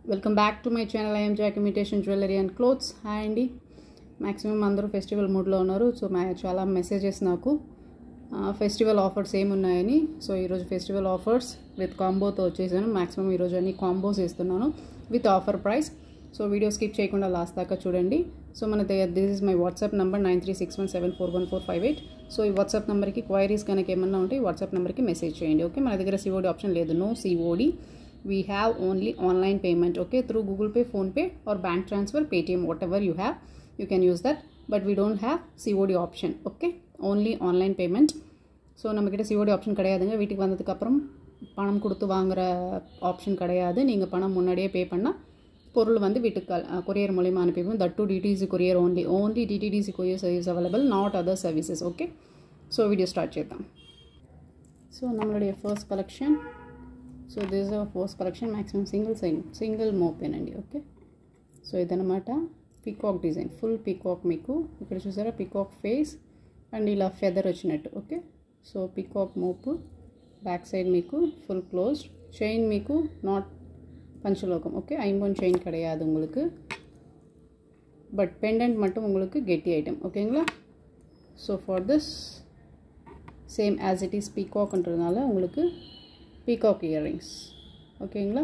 welcome back to my channel I'm Jack imitation jewellery and clothes hi అండి maximum అందరూ festival మూడ్లో ఉన్నారు so మా చాలా మెసేజెస్ నాకు ఫెస్టివల్ ఆఫర్స్ ఏమున్నాయని సో ఈరోజు ఫెస్టివల్ ఆఫర్స్ విత్ కాంబోతో వచ్చేసాను మ్యాక్సిమం ఈరోజు అన్ని కాంబోస్ ఇస్తున్నాను with offer price so video skip చేయకుండా లాస్ట్ దాకా చూడండి సో మన దగ్గర this is my WhatsApp number nine three six one seven four one four five eight so ఈ వాట్సాప్ నెంబర్కి క్వైరీస్ కనుక ఏమన్నా ఉంటే ఈ వాట్సాప్ నెంబర్కి మెసేజ్ చేయండి ఓకే మన దగ్గర సిఓడి ఆప్షన్ లేదు no COD we have only online payment okay through google pay phone pay or bank transfer paytm whatever you have you can use that but we don't have cod option okay only online payment so நம்மக்கிட்ட COD option கிடையாதுங்க வீட்டுக்கு வந்ததுக்கப்புறம் பணம் கொடுத்து வாங்குற option கிடையாது நீங்கள் பணம் முன்னாடியே பே பண்ணால் பொருள் வந்து வீட்டுக்கு கொரியர் மூலியமாக அனுப்பிடுவோம் that too DTDC courier only only DTDC courier service available not other services okay so video start చేద్దాం సో நம்மளுடைய first collection so this a force collection maximum single sign single మోపెన్ అండి ఓకే సో ఇదనమాట peacock design full peacock మీకు ఇక్కడ చూసారా peacock face and ఇలా feather వచ్చినట్టు ఓకే సో పికాక్ మోపు బ్యాక్ సైడ్ మీకు ఫుల్ క్లోజ్డ్ செயின் మీకు நாட் பஞ்சலோகம் ஓகே ஐம்பொன் செயின் கிடையாது உங்களுக்கு பட் பெண்டன்ட் மட்டும் உங்களுக்கு கெட்டி ஐட்டம் ஓகேங்களா so for this same as it is பீகாக்ன்றதுனால உங்களுக்கு పీకాక్ ఇయర్ రింగ్స్ ఓకేங்களా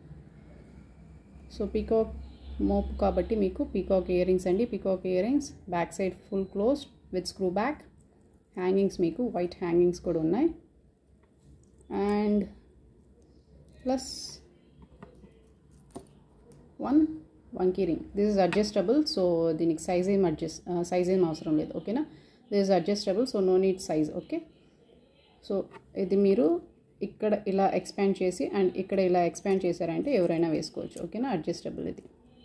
సో పీకాక్ మోప్ కాబట్టి మీకు పీకాక్ ఇయర్ రింగ్స్ అండి peacock earrings back side full close with screw back hangings మీకు వైట్ హ్యాంగింగ్స్ కూడా ఉన్నాయి అండ్ ప్లస్ వన్ వంకీ ring this is adjustable so దీనికి సైజ్ ఏం అడ్జస్ట్ సైజ్ ఏం అవసరం లేదు ఓకేనా this is adjustable so no need size okay so ఇది మీరు ఇక్కడ ఇలా ఎక్స్పాండ్ చేసి అండ్ ఇక్కడ ఇలా ఎక్స్పాండ్ చేశారంటే ఎవరైనా వేసుకోవచ్చు ఓకేనా అడ్జస్టబుల్ ఇది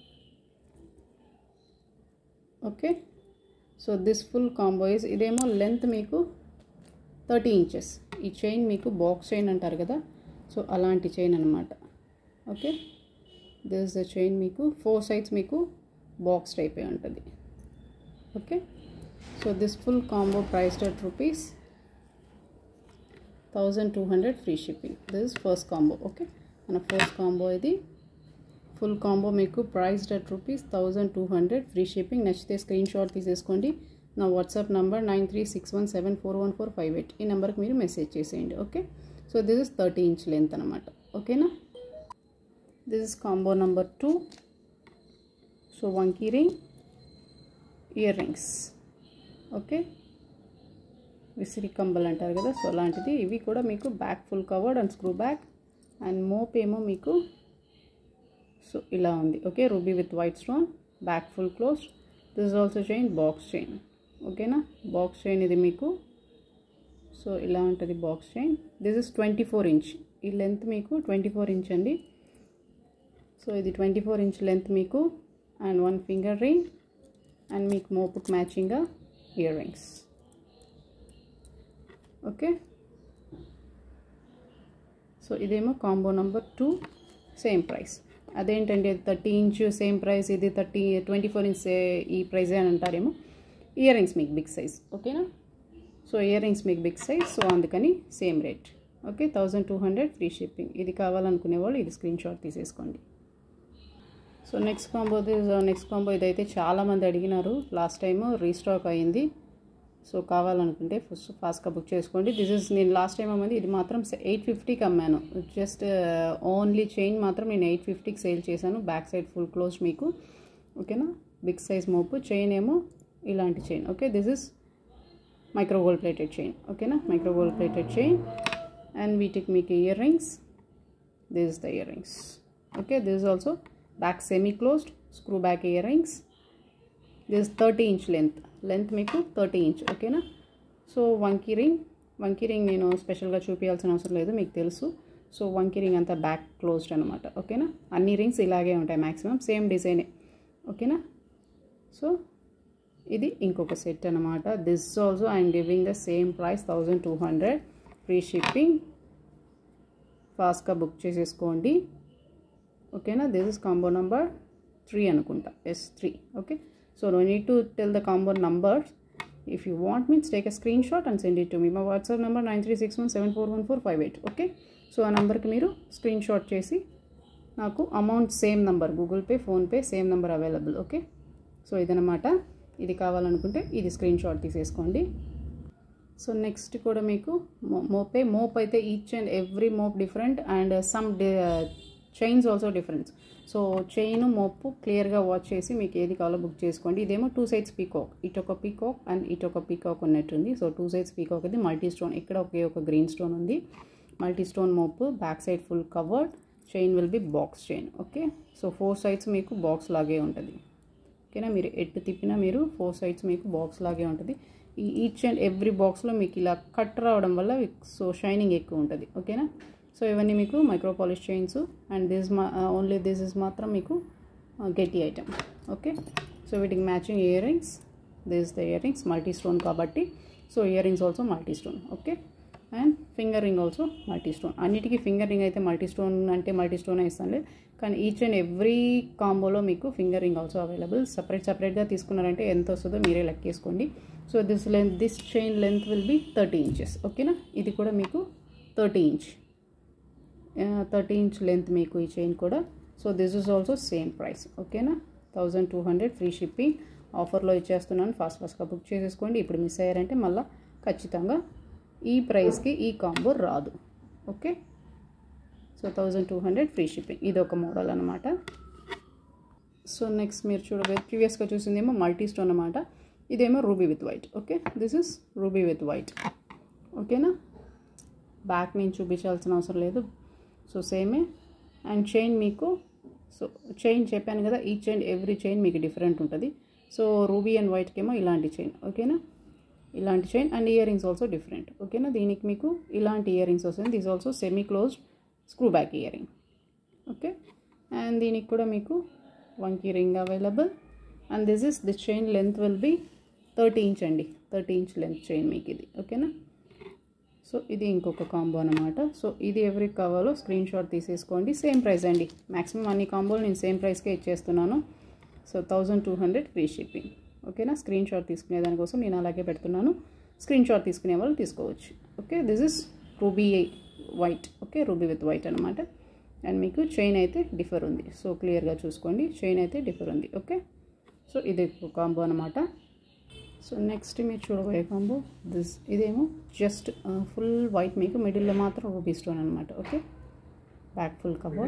okay so this full combo is ఇదేమో లెంత్ మీకు థర్టీ ఇంచెస్ ఈ చైన్ మీకు బాక్స్ చైన్ అంటారు కదా సో అలాంటి చైన్ అనమాట ఓకే దిస్ ద చైన్ మీకు ఫోర్ సైడ్స్ మీకు బాక్స్ టైప్ ఉంటుంది okay so this full combo price at rupees thousand two hundred free shipping this first combo okay మన ఫస్ట్ కాంబో ఇది full combo మీకు priced at rupees thousand two hundred free shipping నచ్చితే screen shot తీసేసుకోండి నా WhatsApp number nine three six one seven four one four five eight ఈ నెంబర్కి మీరు message చేసేయండి okay so this is thirty inch length అనమాట ఓకేనా this is combo number two so వంకీ రింగ్ ఇయర్ రింగ్స్ ఓకే విసిరి కంబల్ అంటారు కదా సో అలాంటిది ఇవి కూడా మీకు back full covered and screw back and మోప్ ఏమో మీకు సో ఇలా ఉంది okay ruby with white stone back full close this is also chain box chain ఓకేనా బాక్స్ చైన్ ఇది మీకు సో ఇలా ఉంటుంది box chain this is twenty four inch ఈ లెంత్ మీకు ట్వంటీ ఫోర్ ఇంచ్ అండి సో ఇది ట్వంటీ ఫోర్ ఇంచ్ లెంత్ మీకు and one finger ring and మీకు మోపుకు మ్యాచింగ్గా ఇయర్ రింగ్స్ ఓకే సో ఇదేమో combo number two same price అదేంటండి థర్టీ ఇంచ్ సేమ్ ప్రైస్ ఇది థర్టీ ట్వంటీ ఫోర్ ఇంచ్ ఈ ప్రైజే అని అంటారేమో ఇయర్ రింగ్స్ మీకు బిగ్ సైజ్ ఓకేనా సో ఇయర్ రింగ్స్ మీకు బిగ్ సైజ్ సో అందుకని same rate okay thousand two hundred free shipping ఇది కావాలనుకునే వాళ్ళు ఇది స్క్రీన్ షాట్ తీసేసుకోండి so next combo next combo ఇదైతే చాలామంది అడిగినారు లాస్ట్ టైం రీస్టాక్ అయింది సో కావాలనుకుంటే ఫస్ట్ ఫాస్ట్గా బుక్ చేసుకోండి దిస్ ఇస్ నేను లాస్ట్ టైం అమ్మంది ఇది మాత్రం ఎయిట్ ఫిఫ్టీకి అమ్మాను జస్ట్ ఓన్లీ చైన్ మాత్రం నేను ఎయిట్ ఫిఫ్టీకి సేల్ చేశాను బ్యాక్ సైడ్ ఫుల్ క్లోజ్ మీకు ఓకేనా బిగ్ సైజ్ మోపు చైన్ ఏమో ఇలాంటి chain okay this is micro gold plated chain ఓకేనా micro gold plated chain and వీటికి మీకు year earrings this is the year earrings okay this is also back semi closed screw back earrings this thirty inch length length మీకు thirty inch ఓకేనా so వంకీ ring వంకీ ring నేను స్పెషల్గా చూపించాల్సిన అవసరం లేదు మీకు తెలుసు సో వంకీ రింగ్ అంతా బ్యాక్ క్లోజ్డ్ అనమాట ఓకేనా అన్ని రింగ్స్ ఇలాగే ఉంటాయి మ్యాక్సిమం సేమ్ డిజైనే ఓకేనా సో ఇది ఇంకొక సెట్ అనమాట this also I'm giving the same price thousand two hundred free shipping ఫాస్ట్గా బుక్ చేసేసుకోండి ఓకేనా this is combo number three అనుకుంటా yes three okay so no need to tell the combo numbers if you want means take a screenshot and send it to me మా WhatsApp number nine three six one seven four one four five eight okay so ఆ నెంబర్కి మీరు screen shot చేసి నాకు amount same number Google Pay PhonePe same number available okay so ఇదనమాట ఇది కావాలనుకుంటే ఇది స్క్రీన్ షాట్ తీసేసుకోండి సో నెక్స్ట్ కూడా మీకు మో- మోపే మోప్ అయితే ఈచ్ అండ్ ఎవ్రీ మోప్ different and some chains also difference so chain మోపు క్లియర్గా వాచ్ చేసి మీకు ఏది కావాలో బుక్ చేసుకోండి ఇదేమో టూ సైడ్స్ పీకాక్ ఇటు ఒక పీకాక్ అండ్ ఇటు ఒక పీకాక్ ఉన్నట్టుంది సో టూ సైడ్స్ పీకాక్ ఇది మల్టీ స్టోన్ ఇక్కడ ఒకే ఒక గ్రీన్ స్టోన్ ఉంది మల్టీ స్టోన్ మోపు back side full covered chain will be box chain okay so four sides మీకు బాక్స్ లాగే ఉంటుంది ఓకేనా మీరు ఎట్టు తిప్పినా మీరు ఫోర్ సైడ్స్ మీకు బాక్స్ లాగే ఉంటుంది ఈ ఈచ్ అండ్ ఎవ్రీ బాక్స్లో మీకు ఇలా కట్ రావడం వల్ల సో షైనింగ్ ఎక్కువ ఉంటుంది ఓకేనా సో ఇవన్నీ మీకు micro polish chains and this మా ఓన్లీ దిస్ ఇస్ మాత్రం మీకు గట్టి ఐటమ్ ఓకే సో వీటికి matching year earrings this the year earrings multi stone కాబట్టి so year earrings also multi stone okay and finger ring also multi stone అన్నిటికీ finger ring అయితే multi stone అంటే multi stone ఇస్తానులే కానీ each and every కాంబోలో మీకు finger ring also available separate సపరేట్గా తీసుకున్నారంటే ఎంత వస్తుందో మీరే లెక్కేసుకోండి so this length this chain length will be thirty inches ఓకేనా ఇది కూడా మీకు thirty inch thirty inch length మీకు ఈ చైన్ కూడా so this is also same price ఓకేనా thousand two hundred free shipping ఆఫర్లో ఇచ్చేస్తున్నాను ఫాస్ట్ ఫాస్ట్గా బుక్ చేసేసుకోండి ఇప్పుడు మిస్ అయ్యారంటే మళ్ళీ ఖచ్చితంగా ఈ ప్రైస్కి ఈ కాంబో రాదు okay so thousand two hundred free shipping ఇది ఒక మోడల్ అనమాట సో నెక్స్ట్ మీరు చూడబోయే ప్రీవియస్గా చూసిందేమో మల్టీ స్టోన్ అనమాట ఇదేమో ruby with white okay this is ruby with white ఓకేనా బ్యాక్ నేను చూపించాల్సిన అవసరం లేదు సో సేమే అండ్ చైన్ మీకు సో చైన్ చెప్పాను కదా ఈచ్ అండ్ ఎవ్రీ చైన్ మీకు డిఫరెంట్ ఉంటుంది సో రూబీ అండ్ వైట్కి ఏమో ఇలాంటి చైన్ ఓకేనా ఇలాంటి chain and year earrings also different ఓకేనా దీనికి మీకు ఇలాంటి ఇయర్ రింగ్స్ వస్తుంది this also semi closed screw back earring okay and దీనికి కూడా మీకు వంకీ ring available and this is this chain length will be thirty inch అండి థర్టీ ఇంచ్ లెంత్ చైన్ మీకు ఇది ఓకేనా సో ఇది ఇంకొక కాంబో అనమాట సో ఇది ఎవరికి కావాలో స్క్రీన్ షాట్ తీసేసుకోండి సేమ్ ప్రైస్ అండి మ్యాక్సిమం అన్ని కాంబోలు నేను సేమ్ ప్రైస్కే ఇచ్చేస్తున్నాను so thousand two hundred free shipping ఓకేనా స్క్రీన్ షాట్ తీసుకునే దానికోసం నేను అలాగే పెడుతున్నాను స్క్రీన్ షాట్ తీసుకునే వాళ్ళు తీసుకోవచ్చు okay this is ruby white okay ruby with white అనమాట అండ్ మీకు చైన్ అయితే డిఫర్ ఉంది సో క్లియర్గా చూసుకోండి చైన్ అయితే డిఫర్ ఉంది ఓకే సో ఇది కాంబో అనమాట సో నెక్స్ట్ మీరు చూడబోయే కాంబో దిస్ ఇదేమో జస్ట్ ఫుల్ వైట్ మీకు మిడిల్లో మాత్రం రూబీ స్టోన్ అనమాట okay back full cover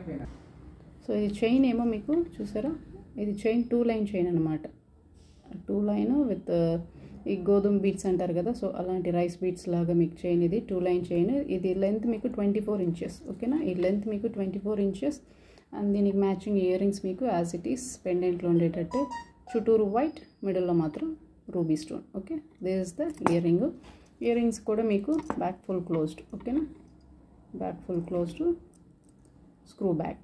so ఇది చైన్ ఏమో మీకు చూసారా ఇది చైన్ టూ లైన్ చైన్ అనమాట టూ లైన్ విత్ ఈ గోధుమ బీట్స్ అంటారు కదా సో అలాంటి రైస్ బీట్స్ లాగా మీకు చైన్ ఇది టూ లైన్ చైన్ ఇది లెంత్ మీకు ట్వంటీ ఫోర్ ఇంచెస్ ఓకేనా ఈ లెంత్ మీకు ట్వంటీ ఫోర్ ఇంచెస్ అండ్ దీనికి మ్యాచింగ్ ఇయర్ రింగ్స్ మీకు యాజ్ ఇట్ ఈస్ పెండెంట్లో ఉండేటట్టు చుట్టూరు వైట్ మిడిల్లో మాత్రం ruby stone okay this is the ear ring year rings కూడా మీకు బ్యాక్ ఫుల్ క్లోజ్డ్ ఓకేనా back full closed screw back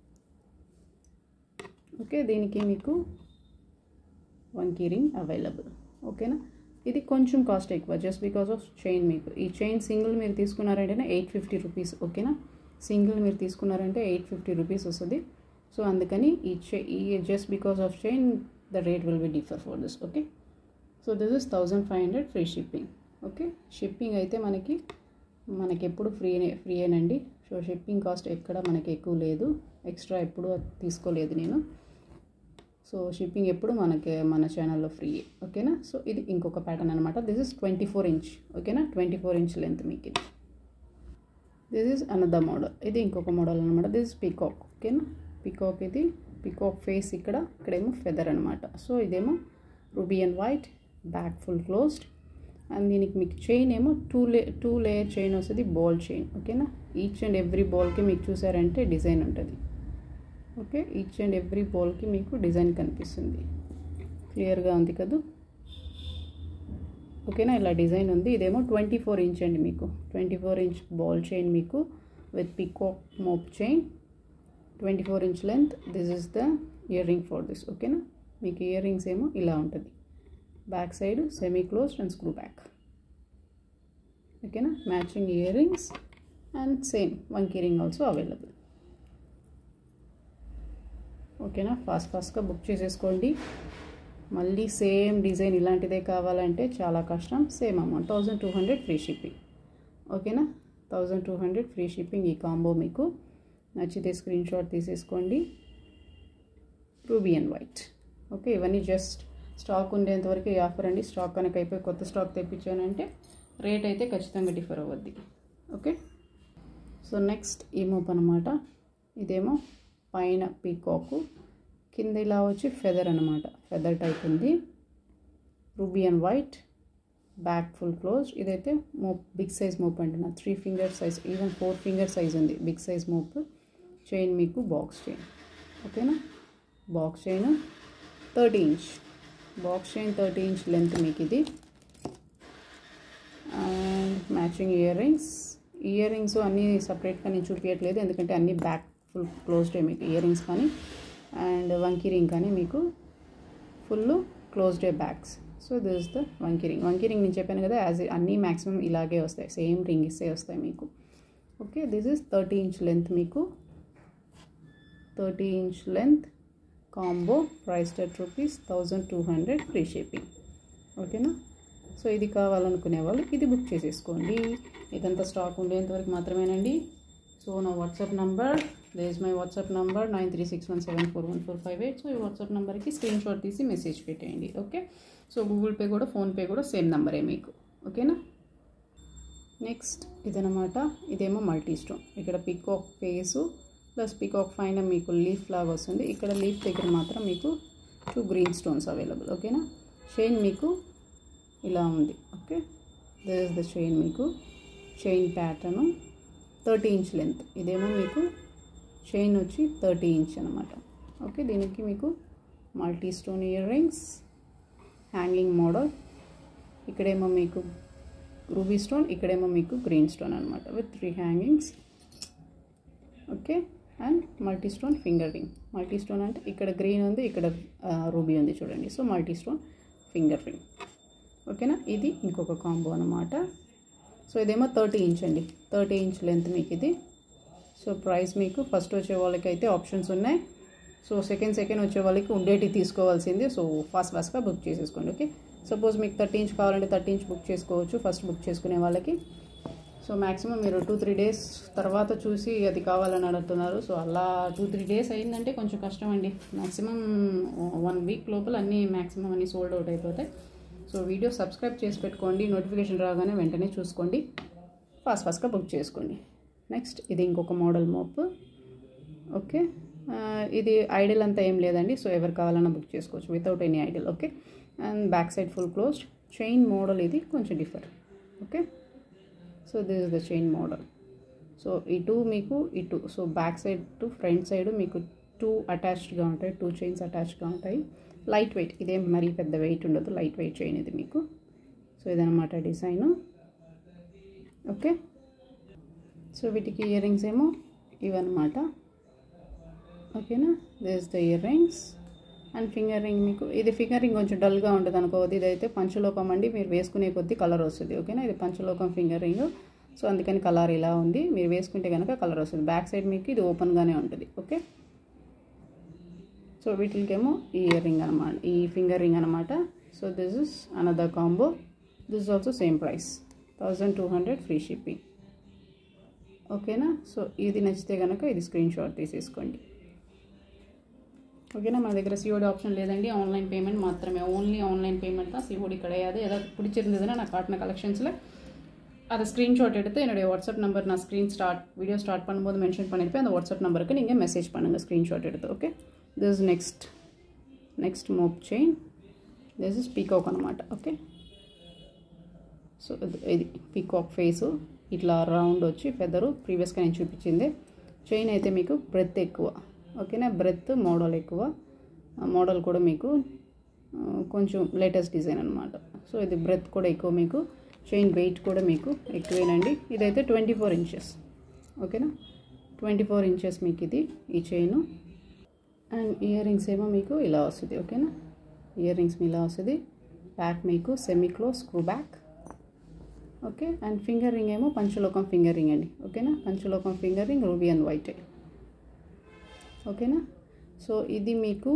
okay దీనికి మీకు వన్ కీ రింగ్ అవైలబుల్ ఓకేనా ఇది కొంచెం కాస్ట్ ఎక్కువ జస్ట్ బికాస్ ఆఫ్ చైన్ మీకు ఈ చైన్ సింగిల్ మీరు తీసుకున్నారంటేనే ఎయిట్ ఫిఫ్టీ రూపీస్ ఓకేనా సింగిల్ మీరు తీసుకున్నారంటే ఎయిట్ ఫిఫ్టీ రూపీస్ వస్తుంది సో అందుకని ఈ చై ఈ just because of chain the rate will be differ for this okay so this is thousand five hundred free shipping okay shipping అయితే మనకి మనకి ఎప్పుడు ఫ్రీనే ఫ్రీయేనండి సో షిప్పింగ్ కాస్ట్ ఎక్కడ మనకి ఎక్కువ లేదు ఎక్స్ట్రా ఎప్పుడు తీసుకోలేదు నేను సో షిప్పింగ్ ఎప్పుడు మనకి మన ఛానల్లో ఫ్రీ ఓకేనా సో ఇది ఇంకొక ప్యాటర్న్ అనమాట this is twenty four inch ఓకేనా ట్వంటీ ఫోర్ ఇంచ్ లెంత్ మీకు ఇది దిస్ ఈజ్ అనదర్ మోడల్ ఇది ఇంకొక మోడల్ అనమాట దిస్ ఇస్ పీకాక్ ఓకేనా పీకాక్ ఇది పీకాక్ ఫేస్ ఇక్కడ ఇక్కడేమో ఫెదర్ అనమాట సో ఇదేమో ruby and white back full closed and దీనికి మీకు చైన్ ఏమో టూ లే టూ లేయర్ చైన్ వస్తుంది బాల్ చైన్ ఓకేనా ఈచ్ అండ్ ఎవ్రీ బాల్కి మీకు చూసారంటే డిజైన్ ఉంటుంది ఓకే ఈచ్ అండ్ ఎవ్రీ బాల్కి మీకు డిజైన్ కనిపిస్తుంది క్లియర్గా ఉంది కదా ఓకేనా ఇలా డిజైన్ ఉంది ఇదేమో ట్వంటీ ఫోర్ ఇంచ్ అండి మీకు twenty four inch ball chain మీకు విత్ పికాక్ మోప్ chain twenty four inch length this is the ear ring for this ఓకేనా మీకు ఇయర్ రింగ్స్ ఏమో ఇలా ఉంటుంది back side semi closed and screw back ఓకేనా matching year rings and same వంకీ ring also available ఓకేనా fast ఫాస్ట్గా బుక్ చేసేసుకోండి మళ్ళీ సేమ్ డిజైన్ ఇలాంటిదే కావాలంటే చాలా కష్టం same amount thousand two hundred free shipping ఓకేనా thousand two hundred free shipping ఈ కాంబో మీకు నచ్చితే స్క్రీన్ షాట్ తీసేసుకోండి రూబీ అండ్ వైట్ ఓకే ఇవన్నీ జస్ట్ స్టాక్ ఉండేంత వరకు ఈ ఆఫర్ అండి స్టాక్ కనుక అయిపోయి కొత్త స్టాక్ తెప్పించానంటే రేట్ అయితే ఖచ్చితంగా డిఫర్ అవ్వద్ది ఓకే సో నెక్స్ట్ ఈ మోప్ అనమాట ఇదేమో పైన పీకాకు కింద ఇలా వచ్చి ఫెదర్ అనమాట ఫెదర్ టైప్ ఉంది ruby and white back full close ఇదైతే మోప్ బిగ్ సైజ్ మోప్ అంటున్నా three finger size even four finger size ఉంది బిగ్ సైజ్ మోప్ చైన్ మీకు బాక్స్ చైన్ ఓకేనా box chain thirty inch box chain thirty inch length మీకు ఇది and matching year rings ear rings అన్నీ సపరేట్గా నేను చూపించట్లేదు ఎందుకంటే అన్నీ బ్యాక్ ఫుల్ క్లోజ్డే మీకు ఇయర్ రింగ్స్ కానీ అండ్ వంకీ రింగ్ కానీ మీకు ఫుల్ క్లోజ్డే backs so this is the వంకీ రింగ్ వంకీ రింగ్ నేను చెప్పాను కదా యాజ్ అన్నీ మ్యాక్సిమం ఇలాగే వస్తాయి సేమ్ రింగ్సే వస్తాయి మీకు okay this is thirty inch length మీకు thirty inch length combo price టెట్ rupees thousand two hundred free shipping ఓకేనా సో ఇది కావాలనుకునే వాళ్ళు ఇది బుక్ చేసేసుకోండి ఇదంతా స్టాక్ ఉండేంతవరకు మాత్రమేనండి సో నా వాట్సాప్ నంబర్ దేస్ my WhatsApp number nine three six one seven four one four five eight so ఈ వాట్సాప్ నెంబర్కి స్క్రీన్ షాట్ తీసి మెసేజ్ పెట్టేయండి ఓకే సో గూగుల్ పే కూడా ఫోన్పే కూడా సేమ్ నెంబరే మీకు ఓకేనా నెక్స్ట్ ఇదనమాట ఇదేమో మల్టీ స్టోన్ ఇక్కడ పికాక్ ఫేసు ప్లస్ పికాక్ పైన మీకు లీఫ్ లాగా వస్తుంది ఇక్కడ లీఫ్ దగ్గర మాత్రం మీకు టూ గ్రీన్ స్టోన్స్ అవైలబుల్ ఓకేనా చైన్ మీకు ఇలా ఉంది okay this is the chain మీకు chain pattern thirty inch length ఇదేమో మీకు చైన్ వచ్చి థర్టీ ఇంచ్ అనమాట ఓకే దీనికి మీకు multi stone ear rings hanging model ఇక్కడేమో మీకు రూబీ స్టోన్ ఇక్కడేమో మీకు గ్రీన్ స్టోన్ అనమాట with three hangings okay and multi stone finger ring multi stone అంటే ఇక్కడ గ్రీన్ ఉంది ఇక్కడ రూబీ ఉంది చూడండి so multi stone finger ring ఓకేనా ఇది ఇంకొక కాంబో అనమాట సో ఇదేమో థర్టీ ఇంచ్ అండి థర్టీ ఇంచ్ లెంత్ మీకు ఇది సో ప్రైస్ మీకు ఫస్ట్ వచ్చే వాళ్ళకి అయితే ఆప్షన్స్ ఉన్నాయి సో సెకండ్ సెకండ్ వచ్చే వాళ్ళకి ఉండేటి తీసుకోవాల్సింది సో ఫాస్ట్ ఫాస్ట్గా బుక్ చేసేసుకోండి ఓకే సపోజ్ మీకు థర్టీ ఇంచ్ కావాలంటే థర్టీ ఇంచ్ బుక్ చేసుకోవచ్చు ఫస్ట్ బుక్ చేసుకునే వాళ్ళకి సో మ్యాక్సిమం మీరు టూ త్రీ డేస్ తర్వాత చూసి అది కావాలని అడుగుతున్నారు సో అలా టూ త్రీ డేస్ అయిందంటే కొంచెం కష్టం అండి మ్యాక్సిమం వన్ వీక్ లోపల అన్నీ మ్యాక్సిమం అన్నీ సోల్డ్ అవుట్ అయిపోతాయి సో వీడియో సబ్స్క్రైబ్ చేసి పెట్టుకోండి నోటిఫికేషన్ రాగానే వెంటనే చూసుకోండి ఫాస్ట్ ఫాస్ట్గా బుక్ చేసుకోండి నెక్స్ట్ ఇది ఇంకొక మోడల్ మోప్ ఓకే ఇది ఐడిల్ అంతా ఏం లేదండి సో ఎవరు కావాలన్నా బుక్ చేసుకోవచ్చు without any idle okay and back side full closed chain model ఇది కొంచెం differ okay so this is the chain model so ఇటు మీకు ఇటు so back side to front side మీకు టూ అటాచ్డ్గా ఉంటాయి టూ చైన్స్ అటాచ్డ్గా ఉంటాయి లైట్ వెయిట్ ఇదేం మరీ పెద్ద వెయిట్ ఉండదు లైట్ వెయిట్ చైన్ ఇది మీకు సో ఇదనమాట డిజైను ఓకే సో వీటికి ఇయర్ రింగ్స్ ఏమో ఇవన్నమాట ఓకేనా this the year rings and finger ring మీకు ఇది ఫింగర్ రింగ్ కొంచెం డల్గా ఉంటుంది అనుకోవద్దు ఇదైతే పంచలోకం అండి మీరు వేసుకునే కొద్దీ కలర్ వస్తుంది ఓకేనా ఇది పంచలోకం ఫింగర్ రింగ్ సో అందుకని కలర్ ఇలా ఉంది మీరు వేసుకుంటే కనుక కలర్ వస్తుంది బ్యాక్ సైడ్ మీకు ఇది ఓపెన్గానే ఉంటుంది ఓకే సో వీటికేమో ఈ ఇయర్ రింగ్ అనమాట ఈ ఫింగర్ రింగ్ అనమాట so this is another combo this also same price thousand two hundred free shipping ఓకేనా సో ఇది నచ్చితే కనుక ఇది స్క్రీన్ షాట్ తీసేసుకోండి ஓகேனா మన దగ్గర சிஓடி ஆப்ஷன் లేదండి ஆன்லைன் பேமெண்ட் மாத்திரமே ஓன்லி ஆன்லைன் பேமெண்ட் தான் சிஓடி கிடையாது ஏதாவது பிடிச்சிருந்ததுன்னா நான் காட்டின கலெக்ஷன்ஸில் அதை ஸ்க்ரீன்ஷாட் எடுத்து என்னுடைய வாட்ஸ்அப் நம்பர் நான் ஸ்க்ரீன் ஸ்டார்ட் வீடியோ ஸ்டார்ட் பண்ணும்போது மென்ஷன் பண்ணியிருப்பேன் அந்த வாட்ஸ்அப் நம்பருக்கு நீங்கள் மெசேஜ் பண்ணுங்கள் ஸ்க்ரீன்ஷாட் எடுத்து okay this is next next మోప్ చైన్ దిస్ ఇస్ పీకాక్ అనమాట ఓకే సో ఇది పీకాక్ ఫేసు ఇట్లా రౌండ్ వచ్చి ఫెదరు ప్రీవియస్గా నేను చూపించింది చైన్ అయితే మీకు బ్రెత్ ఎక్కువ ఓకేనా బ్రెత్ మోడల్ ఎక్కువ మోడల్ కూడా మీకు కొంచెం లేటెస్ట్ డిజైన్ అనమాట సో ఇది బ్రెత్ కూడా ఎక్కువ మీకు చైన్ వెయిట్ కూడా మీకు ఎక్కువేనండి ఇదైతే ట్వంటీ ఫోర్ ఇంచెస్ ఓకేనా ట్వంటీ ఫోర్ ఇంచెస్ మీకు ఇది ఈ చైను అండ్ ఇయర్ రింగ్స్ ఏమో మీకు ఇలా వస్తుంది ఓకేనా ఇయర్ రింగ్స్ ఇలా వస్తుంది బ్యాక్ మీకు semi close screw back okay and finger ring ఏమో పంచలోకం ఫింగర్ రింగ్ అండి ఓకేనా పంచలోకం finger ring ruby and white ఓకేనా సో ఇది మీకు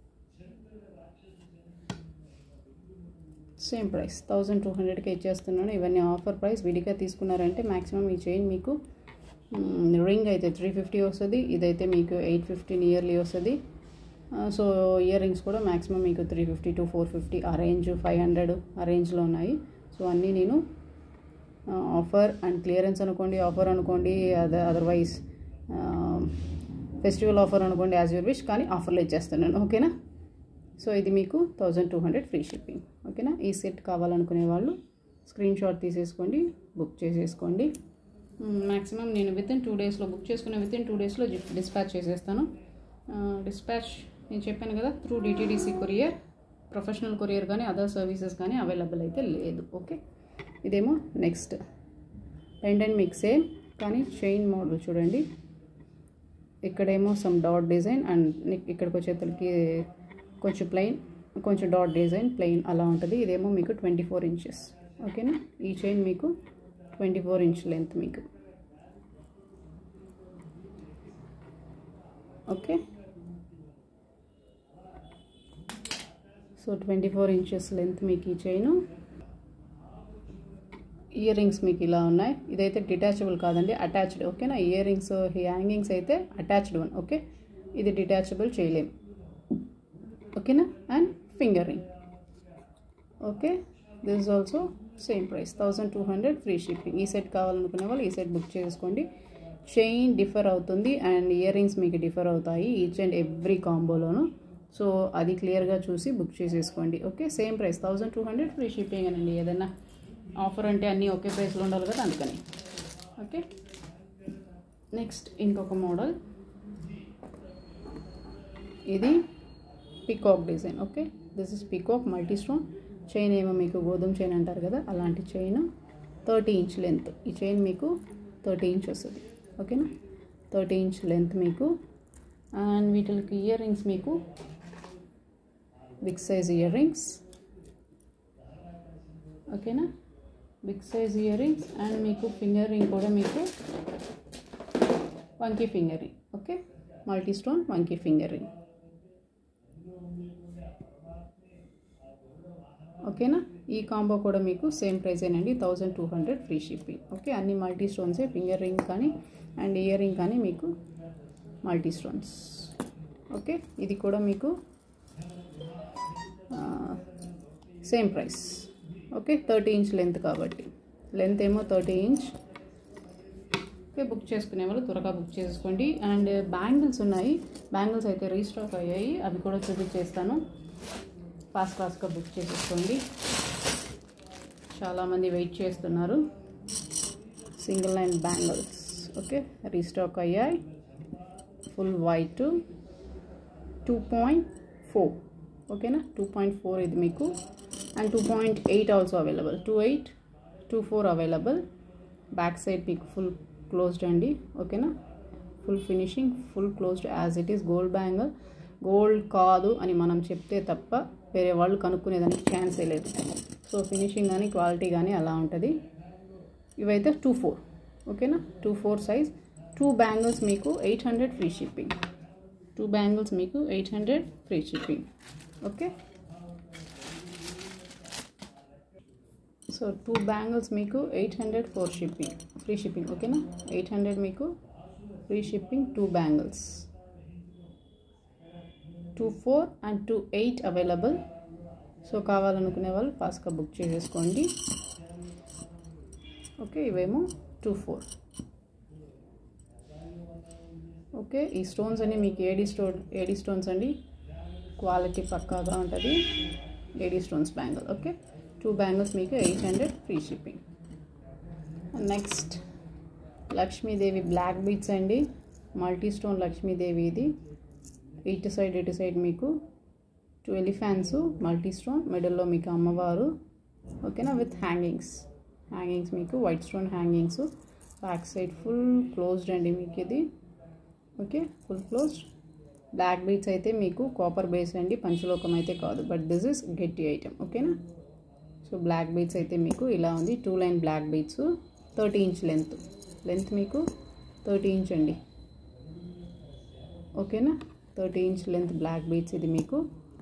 సేమ్ ప్రైస్ థౌజండ్ టూ హండ్రెడ్కి ఇచ్చేస్తున్నాను ఇవన్నీ ఆఫర్ ప్రైస్ విడిగా తీసుకున్నారంటే మ్యాక్సిమం ఈ చైన్ మీకు రింగ్ అయితే త్రీ ఫిఫ్టీ వస్తుంది ఇదైతే మీకు ఎయిట్ ఫిఫ్టీ నియర్లీ వస్తుంది సో ఇయర్ రింగ్స్ కూడా మ్యాక్సిమం మీకు three fifty to four fifty ఆ రేంజ్ ఫైవ్ హండ్రెడ్ ఆ రేంజ్లో ఉన్నాయి సో అన్నీ నేను ఆఫర్ అండ్ క్లియరెన్స్ అనుకోండి ఆఫర్ అనుకోండి అద అదర్వైజ్ ఫెస్టివల్ ఆఫర్ అనుకోండి యాజ్ యూర్ విష్ కానీ ఆఫర్లో ఇచ్చేస్తున్నాను ఓకేనా సో ఇది మీకు thousand two hundred free shipping ఓకేనా ఈ సెట్ కావాలనుకునే వాళ్ళు స్క్రీన్ షాట్ తీసేసుకోండి బుక్ చేసేసుకోండి మ్యాక్సిమం నేను విత్ ఇన్ టూ డేస్లో బుక్ చేసుకున్న విత్ ఇన్ టూ డేస్లో డిస్పాచ్ చేసేస్తాను డిస్పాచ్ నేను చెప్పాను కదా through DTDC courier professional courier కానీ అదర్ సర్వీసెస్ కానీ అవైలబుల్ అయితే లేదు ఓకే ఇదేమో నెక్స్ట్ పెండెంట్ మీకు సేమ్ కానీ చైన్ మోడల్ చూడండి ఇక్కడేమో సమ్ డాట్ డిజైన్ అండ్ ఇక్కడికి వచ్చేసరికి కొంచెం ప్లెయిన్ కొంచెం డాట్ డిజైన్ ప్లెయిన్ అలా ఉంటుంది ఇదేమో మీకు ట్వంటీ ఫోర్ ఇంచెస్ ఓకేనా ఈ చైన్ మీకు ట్వంటీ ఫోర్ ఇంచ్ లెంత్ మీకు okay so twenty four inches length మీకు ఈ చైను ఇయర్ రింగ్స్ మీకు ఇలా ఉన్నాయి ఇదైతే డిటాచబుల్ కాదండి అటాచ్డ్ ఓకేనా ఇయర్ రింగ్స్ హ్యాంగింగ్స్ అయితే అటాచ్డ్ వన్ ఓకే ఇది డిటాచబుల్ చేయలేం ఓకేనా and finger ring okay this is also same price thousand two hundred free shipping ఈ సెట్ కావాలనుకునే వాళ్ళు ఈ సెట్ బుక్ చేసుకోండి చైన్ డిఫర్ అవుతుంది అండ్ ఇయర్ రింగ్స్ మీకు డిఫర్ అవుతాయి ఈచ్ అండ్ ఎవ్రీ కాంబోలోను సో అది క్లియర్గా చూసి బుక్ చేసేసుకోండి okay same price thousand two hundred free shipping అనండి ఏదైనా ఆఫర్ అంటే అన్నీ ఒకే ప్రైస్లో ఉండాలి కదా అందుకని ఓకే నెక్స్ట్ ఇంకొక మోడల్ ఇది peacock design okay this is peacock multi stone chain ఏమో మీకు గోధుమ చైన్ అంటారు కదా అలాంటి చైన్ థర్టీ ఇంచ్ లెంత్ ఈ చైన్ మీకు థర్టీ ఇంచ్ వస్తుంది ఓకేనా థర్టీ ఇంచ్ లెంత్ మీకు అండ్ వీటికి ఇయర్ రింగ్స్ మీకు బిగ్ సైజ్ ఇయర్ రింగ్స్ ఓకేనా big size ear rings and మీకు ఫింగర్ రింగ్ కూడా మీకు వంకీ finger ring okay multi stone వంకీ ఫింగర్ రింగ్ ఓకేనా ఈ కాంబో కూడా మీకు సేమ్ ప్రైజేనండి thousand two hundred free shipping okay అన్ని మల్టీ స్టోన్సే ఫింగర్ రింగ్ కానీ అండ్ ఇయర్ రింగ్ కానీ మీకు మల్టీ స్టోన్స్ ఓకే ఇది కూడా మీకు same price okay thirty inch length కాబట్టి లెంత్ ఏమో థర్టీ ఇంచ్ ఓకే బుక్ చేసుకునే వాళ్ళు త్వరగా బుక్ చేసుకోండి అండ్ బ్యాంగిల్స్ ఉన్నాయి బ్యాంగిల్స్ అయితే రీస్టాక్ అయ్యాయి అవి కూడా చూపించేస్తాను ఫాస్ట్ ఫాస్ట్గా బుక్ చేసేసుకోండి చాలామంది వెయిట్ చేస్తున్నారు single line bangles okay restock అయ్యాయి full white two point four ఓకేనా టూ పాయింట్ ఫోర్ ఇది మీకు and two point eight also available two eight two four available back side మీకు ఫుల్ క్లోజ్డ్ అండి ఓకేనా full finishing full closed as it is gold bangle gold కాదు అని మనం చెప్తే తప్ప వేరే వాళ్ళు కనుక్కునేదానికి ఛాన్సే లేదు సో ఫినిషింగ్ కానీ క్వాలిటీ కానీ అలా ఉంటుంది ఇవైతే టూ ఫోర్ ఓకేనా two four size two bangles మీకు eight hundred free shipping two bangles మీకు eight hundred free shipping okay so two bangles మీకు eight hundred four shipping free shipping ఓకేనా ఎయిట్ హండ్రెడ్ మీకు free shipping two bangles two four and two eight available so కావాలనుకునే వాళ్ళు ఫాస్ట్గా book చేసేసుకోండి okay ఇవేమో two four okay ఈ stones అన్ని మీకు ఏడీ స్టోన్ ఏడీ స్టోన్స్ అండి క్వాలిటీ పక్కాగా ఉంటుంది AD stones bangle okay two bangles మీకు eight hundred free shipping next Lakshmidevi black beads అండి మల్టీ స్టోన్ లక్ష్మీదేవి ఇది ఇటు సైడ్ ఇటు సైడ్ మీకు టూ ఎలిఫాన్స్ మల్టీ స్టోన్ మిడిల్లో మీకు అమ్మవారు ఓకేనా విత్ హ్యాంగింగ్స్ హ్యాంగింగ్స్ మీకు white stone hangings back side full closed అండి మీకు ఇది okay full closed black beads అయితే మీకు కాపర్ బేస్ అండి పంచలోకం అయితే కాదు బట్ దిస్ ఇస్ గట్టి ఐటమ్ ఓకేనా సో బ్లాక్ బీట్స్ అయితే మీకు ఇలా ఉంది two line black beads thirty inch length length మీకు థర్టీ ఇంచ్ అండి ఓకేనా thirty inch length black beads ఇది మీకు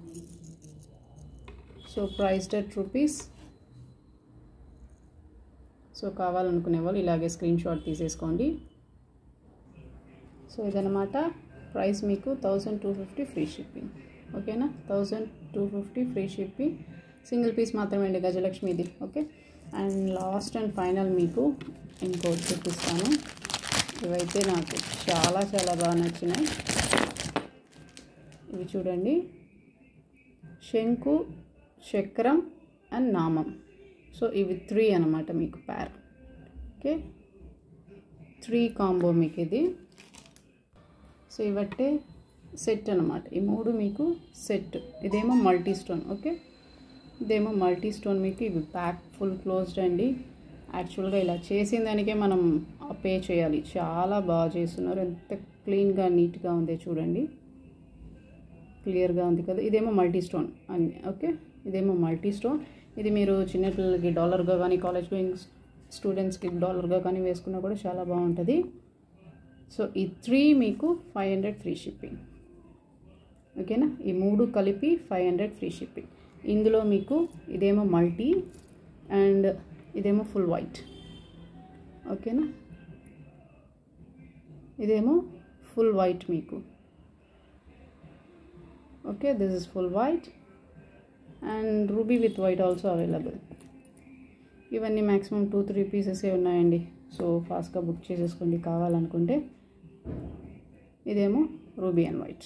సో ప్రైస్ డెట్ రూపీస్ సో కావాలనుకునే వాళ్ళు ఇలాగే స్క్రీన్ షాట్ తీసేసుకోండి సో ఇదనమాట ప్రైస్ మీకు thousand two fifty free shipping ఓకేనా thousand two fifty free shipping single piece మాత్రమే అండి గజలక్ష్మిది okay and last and final మీకు ఇంకోటి చూపిస్తాను ఇవైతే నాకు చాలా చాలా బాగా నచ్చినాయి ఇవి చూడండి శంకు చక్రం అండ్ నామం సో ఇవి త్రీ అనమాట మీకు ప్యార్ ఓకే త్రీ కాంబో మీకు ఇది సో ఇవట్టే సెట్ అనమాట ఈ మూడు మీకు సెట్ ఇదేమో మల్టీ స్టోన్ ఓకే ఇదేమో మల్టీ స్టోన్ మీకు ఇవి ప్యాక్ ఫుల్ క్లోజ్డ్ అండి యాక్చువల్గా ఇలా చేసిన దానికే మనం పే చేయాలి చాలా బాగా చేస్తున్నారు ఎంత క్లీన్గా నీట్గా ఉంది చూడండి క్లియర్గా ఉంది కదా ఇదేమో మల్టీ స్టోన్ అన్ని ఓకే ఇదేమో మల్టీ స్టోన్ ఇది మీరు చిన్నపిల్లలకి డాలర్గా కానీ కాలేజ్ గోయింగ్ స్టూడెంట్స్కి డాలర్గా కానీ వేసుకున్నా కూడా చాలా బాగుంటుంది సో ఈ త్రీ మీకు ఫైవ్ హండ్రెడ్ ఫ్రీ షిప్పింగ్ ఓకేనా ఈ మూడు కలిపి ఫైవ్ హండ్రెడ్ ఫ్రీ షిప్పింగ్ ఇందులో మీకు ఇదేమో మల్టీ అండ్ ఇదేమో ఫుల్ వైట్ ఓకేనా ఇదేమో ఫుల్ వైట్ మీకు okay this is full white and ruby with white also available ఇవన్నీ మ్యాక్సిమం టూ త్రీ పీసెసే ఉన్నాయండి సో ఫాస్ట్గా బుక్ చేసేసుకోండి కావాలనుకుంటే ఇదేమో ruby and white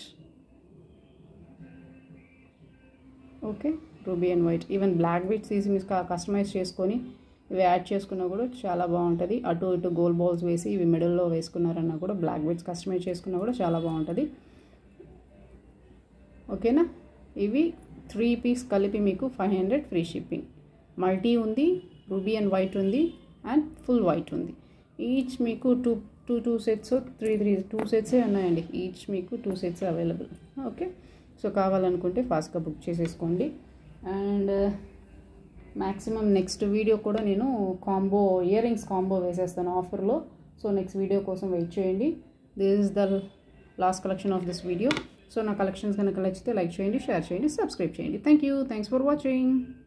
okay ruby and white even black beads తీసి మీరు కస్టమైజ్ చేసుకొని ఇవి యాడ్ చేసుకున్నా కూడా చాలా బాగుంటుంది అటు ఇటు గోల్ బాల్స్ వేసి ఇవి మిడిల్లో వేసుకున్నారన్నా కూడా బ్లాక్ బీట్స్ కస్టమైజ్ చేసుకున్నా కూడా చాలా బాగుంటుంది ఓకేనా ఇవి త్రీ పీస్ కలిపి మీకు five hundred free shipping multi ఉంది రూబీ అండ్ వైట్ ఉంది అండ్ ఫుల్ వైట్ ఉంది ఈచ్ మీకు two two two sets three three two సెట్సే ఉన్నాయండి ఈచ్ మీకు two sets available okay so కావాలనుకుంటే ఫాస్ట్గా బుక్ చేసేసుకోండి అండ్ మ్యాక్సిమం నెక్స్ట్ వీడియో కూడా నేను కాంబో ఇయర్ రింగ్స్ కాంబో వేసేస్తాను ఆఫర్లో సో నెక్స్ట్ వీడియో కోసం వెయిట్ చేయండి this is the last collection of this video so నా కలెక్షన్స్ కనుక నచ్చితే లైక్ చేయండి షేర్ చేయండి సబ్స్క్రైబ్ చేయండి thank you thanks for watching